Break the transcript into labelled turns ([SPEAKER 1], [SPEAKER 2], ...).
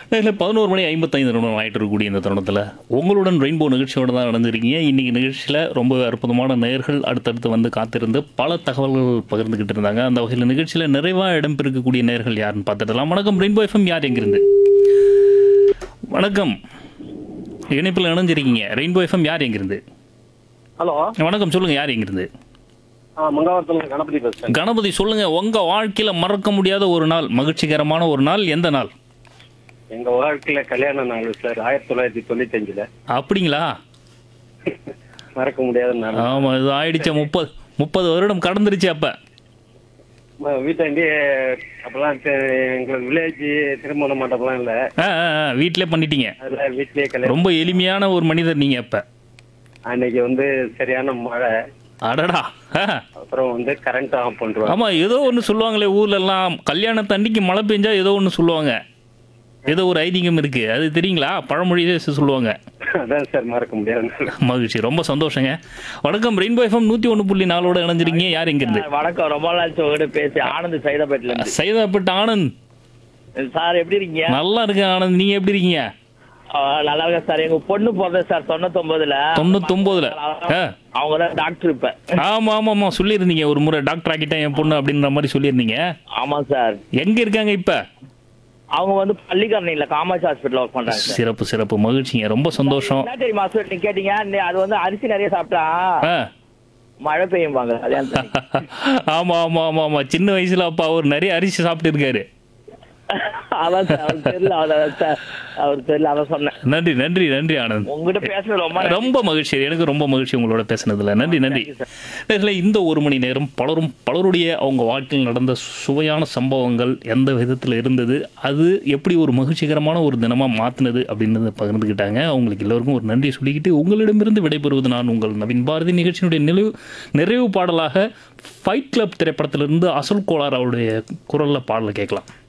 [SPEAKER 1] இல்லை பதினோரு மணி ஐம்பத்தைந்து நிமிடம் ஆகிட்டு இருக்கக்கூடிய இந்த தருணத்தில் உங்களுடன் ரெயின்போ நிகழ்ச்சியோட தான் நடந்திருக்கீங்க இன்றைக்கி நிகழ்ச்சியில் ரொம்ப அற்புதமான நேர்கள் அடுத்தடுத்து வந்து காத்திருந்து பல தகவல்கள் பகிர்ந்துக்கிட்டு இருந்தாங்க அந்த வகையில் நிகழ்ச்சியில் நிறைவாக இடம்பெறக்கூடிய நேர்கள் யாருன்னு பார்த்துடலாம் வணக்கம் ரெயின்போ எஃப்எம் யார் எங்கிருந்து வணக்கம் இணைப்பில் இணைஞ்சிருக்கீங்க ரெயின்போ எஃப்எம் யார் எங்கிருந்து
[SPEAKER 2] ஹலோ
[SPEAKER 1] வணக்கம் சொல்லுங்கள் யார் எங்கிருந்து
[SPEAKER 2] ஆ மங்காவரத்தில் கணபதி பேசுறேன்
[SPEAKER 1] கணபதி சொல்லுங்கள் உங்கள் வாழ்க்கையில் மறக்க முடியாத ஒரு நாள் மகிழ்ச்சிகரமான ஒரு நாள் எந்த நாள்
[SPEAKER 2] எங்க வாழ்க்கையில கல்யாண நாள் சார் ஆயிரத்தி தொள்ளாயிரத்தி தொண்ணூத்தி அஞ்சுல
[SPEAKER 1] அப்படிங்களா
[SPEAKER 2] மறக்க முடியாத நாள்
[SPEAKER 1] ஆமா இது ஆயிடுச்சு முப்பது முப்பது வருடம் கடந்துருச்சு அப்ப
[SPEAKER 2] ம- வீட்டாண்டி அப்பெல்லாம் தெ- எங்களுக்கு வில்லேஜ் திருமண மண்டபம்லாம் இல்ல
[SPEAKER 1] ஆ, ஆ, ஆ, வீட்டிலே பண்ணிட்டீங்க
[SPEAKER 2] அதுல வீட்லயே கல்யாணம்
[SPEAKER 1] ரொம்ப எளிமையான ஒரு மனிதர் நீங்க அப்ப
[SPEAKER 2] அன்னைக்கு வந்து சரியான மழை
[SPEAKER 1] அடடா ஆ.
[SPEAKER 2] அப்புறம் வந்து கரண்ட் ஆஃப் பண்றோம்
[SPEAKER 1] ஆமா ஏதோ ஒன்று சொல்லுவாங்களே ஊர்ல எல்லாம் கல்யாணத்தன்னைக்கு மழை பெஞ்சா ஏதோ ஒன்று சொல்லுவாங்க ஏதோ ஒரு ஐதீகம் இருக்கு அது தெரியுங்களா பழமொழியே சொல்லுவாங்க
[SPEAKER 2] அதான் சார் மறக்க முடியாத நாள்
[SPEAKER 1] மகிழ்ச்சி ரொம்ப சந்தோஷங்க வணக்கம் ரெயின்போ எஃப்எம் நூற்றி ஒன்று புள்ளி நாலோட இணைஞ்சிருக்கீங்க யார் எங்கிருந்து
[SPEAKER 3] வணக்கம் ரொம்ப நாள் உங்ககிட்ட பேசி ஆனந்த் சைதாபேட்ல இருந்து
[SPEAKER 1] சைதாப்பட்டு ஆனந்த்
[SPEAKER 3] சார் எப்படி இருக்கீங்க
[SPEAKER 1] நல்லா இருக்கு ஆனந்த் நீங்க எப்படி இருக்கீங்க
[SPEAKER 3] ஆ, நல்லா இருக்கேன் சார் எங்க பொண்ணு பிறந்த சார் தொண்ணூத்தொன்பதுல
[SPEAKER 1] தொண்ணூத்தொம்போதுல ஆ
[SPEAKER 3] அவங்க தான் டாக்டர் இப்ப
[SPEAKER 1] ஆமா ஆமா ஆமா சொல்லியிருந்தீங்க ஒரு முறை டாக்டர் ஆக்கிட்டேன் என் பொண்ணு அப்படின்ற மாதிரி சொல்லியிருந்தீங்க
[SPEAKER 3] ஆமா சார்
[SPEAKER 1] எங்க இருக்காங்க இப்ப
[SPEAKER 3] அவங்க வந்து பள்ளிக்கரணையில காமாட்சி ஹாஸ்பிட்டல் ஒர்க் பண்றாங்க சார்
[SPEAKER 1] சிறப்பு சிறப்பு மகிழ்ச்சிங்க ரொம்ப சந்தோஷம்
[SPEAKER 3] என்ன தெரியுமா சார் நீங்க கேட்டீங்க நீ- அது வந்து அரிசி நிறைய சாப்பிட்டா
[SPEAKER 1] ஆ.
[SPEAKER 3] மழை பெய்யும்பாங்க கல்யாணம்
[SPEAKER 1] ஆமா ஆமா ஆமா ஆமா சின்ன வயசுல அப்பா அவர் நிறைய அரிசி சாப்பிட்டு இருக்காரு
[SPEAKER 3] அதான் சார் அவர் தெரியல அதான் சார் அவர் தெரியல அதான் சொன்னேன்
[SPEAKER 1] நன்றி நன்றி நன்றி ஆனந்த்
[SPEAKER 3] உங்ககிட்ட பேசுறது ரொம்ப நன்றி.
[SPEAKER 1] ரொம்ப மகிழ்ச்சி எனக்கு ரொம்ப மகிழ்ச்சி உங்களோட பேசுனதுல நன்றி நன்றி நேர்களே, இந்த ஒரு மணி நேரம் பலரும் பலருடைய அவங்க வாழ்க்கையில் நடந்த சுவையான சம்பவங்கள் எந்த விதத்தில் இருந்தது அது எப்படி ஒரு மகிழ்ச்சிகரமான ஒரு தினமாக மாற்றினது அப்படின்றத பகிர்ந்துக்கிட்டாங்க அவங்களுக்கு எல்லோருக்கும் ஒரு நன்றி சொல்லிக்கிட்டு உங்களிடமிருந்து விடைபெறுவது நான் உங்கள் நவீன் பாரதி நிகழ்ச்சியினுடைய நிறைவு நிறைவு பாடலாக ஃபைட் கிளப் திரைப்படத்திலிருந்து அசல் கோளார் அவருடைய குரலில் பாடலை கேட்கலாம்